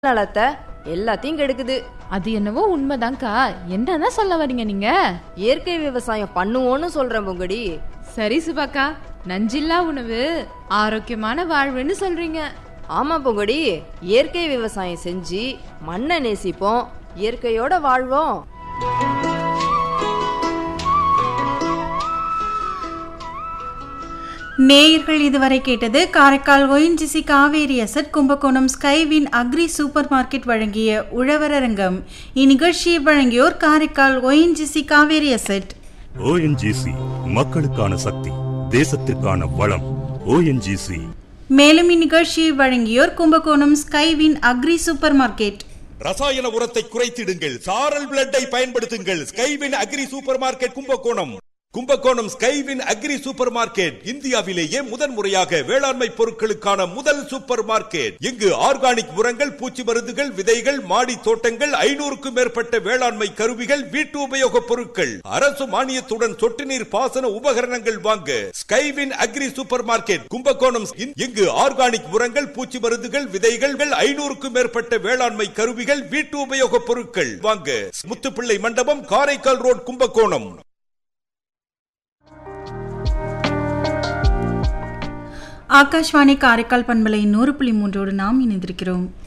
நலத்தை எல்லாத்தையும் கெடுக்குது அது என்னவோ உண்மைதான்க்கா என்னதான் சொல்ல வரீங்க நீங்க இயற்கை விவசாயம் பண்ணுவோன்னு சொல்றேன் பொங்கடி சரி சுபாக்கா நஞ்சில்லா உணவு ஆரோக்கியமான வாழ்வுன்னு சொல்றீங்க ஆமா பொங்கடி இயற்கை விவசாயம் செஞ்சு மண்ணை நேசிப்போம் இயற்கையோட வாழ்வோம் நேயர்கள் இதுவரை கேட்டது Karaikal ONGC Kaveri asset Kumbakonam Skywin agri super market வழங்கிய உழவரங்கம் இந்நிகழ்ச்சியை வழங்கியோர் Karaikal ONGC Kaveri asset ONGC மக்களுக்கான சக்தி தேசத்திற்கான வளம் ஓஎன்ஜிசி மேலும் இந்நிகழ்ச்சியை வழங்கியோர் Kumbakonam Skywin agri super market ரசாயன உரத்தை குறைத்திடுங்கள் சாரல் பிளட்டை பயன்படுத்துங்கள் Skywin agri super market Kumbakonam Kumbakonam Skywin agri super market இந்தியாவிலேயே முதன் முறையாக வேளாண்மை பொருட்களுக்கான முதல் சூப்பர் மார்க்கெட் இங்கு ஆர்கானிக் உரங்கள் பூச்சி மருந்துகள் விதைகள் மாடி தோட்டங்கள் ஐநூறுக்கும் மேற்பட்ட வேளாண்மை கருவிகள் வீட்டு உபயோக பொருட்கள் அரசு மானியத்துடன் சொட்டு நீர் பாசன உபகரணங்கள் வாங்க Skywin agri super market Kumbakonam இங்கு ஆர்கானிக் உரங்கள் பூச்சி மருந்துகள் விதைகள் ஐநூறுக்கும் மேற்பட்ட வேளாண்மை கருவிகள் வீட்டு உபயோக பொருட்கள் வாங்க முத்துப்பிள்ளை மண்டபம் காரைக்கால் ரோட் கும்பகோணம் ஆகாஷ்வாணி காரைக்கால் பண்பலை நூறு புள்ளி மூன்றோடு நாம் இணைந்திருக்கிறோம்